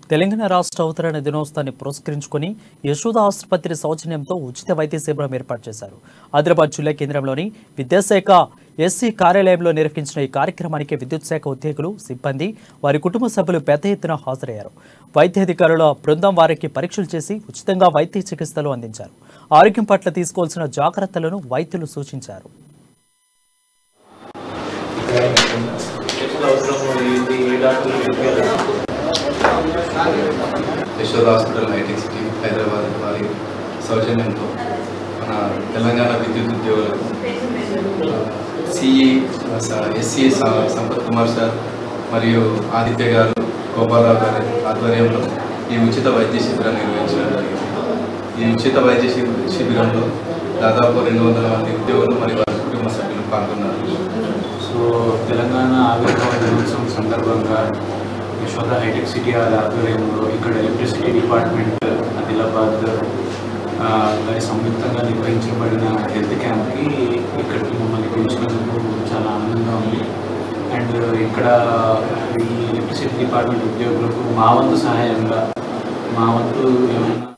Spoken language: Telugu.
తెలంగాణ రాష్ట్ర అవతరణ దినోత్సవాన్ని పురస్కరించుకొని యశోద ఆసుపత్రి సౌజన్యంతో ఉచిత వైద్య శిబిరం ఏర్పాటు చేశారు ఆదిలాబాద్ జిల్లా కేంద్రంలోని విద్యాశాఖ ఎస్సీ కార్యాలయంలో నిర్వహించిన ఈ కార్యక్రమానికి విద్యుత్ శాఖ ఉద్యోగులు సిబ్బంది వారి కుటుంబ సభ్యులు పెద్ద ఎత్తున హాజరయ్యారు వైద్యాధికారుల బృందం వారికి పరీక్షలు చేసి ఉచితంగా వైద్య చికిత్సలు అందించారు ఆరోగ్యం పట్ల తీసుకోవాల్సిన జాగ్రత్తలను వైద్యులు సూచించారు Yashoda hospital hitech city Hyderabad వారి సౌజన్యంతో మన తెలంగాణ విద్యుత్ ఉద్యోగులకు CE SC Sampath Kumar sir మరియు ఆదిత్య గారు గోపాలరావు గారి ఆధ్వర్యంలో ఈ ఉచిత వైద్య శిబిరాన్ని నిర్వహించడం జరిగింది ఈ ఉచిత వైద్య శిబి- శిబిరంలో దాదాపు రెండు వందల మంది ఉద్యోగులు మరియు వారి కుటుంబ సభ్యులు పాల్గొన్నారు సో తెలంగాణ ఆవిర్భావ దినోత్సవం సందర్భంగా యశోద హైటెక్ సిటీ వారి ఆధ్వర్యంలో ఇక్కడ ఎలక్ట్రిసిటీ డిపార్ట్మెంట్ ఆదిలాబాద్ ఆ, గారి సంయుక్తంగా నిర్వహించబడిన హెల్త్ క్యాంప్కి ఇక్కడికి మమ్మల్ని పిలిచినందుకు చాలా ఆనందంగా ఉంది అండ్ ఇక్కడ ఈ ఎలక్ట్రిసిటీ డిపార్ట్మెంట్ ఉద్యోగులకు మా వంతు సహాయంగా మా వంతు ఏమైనా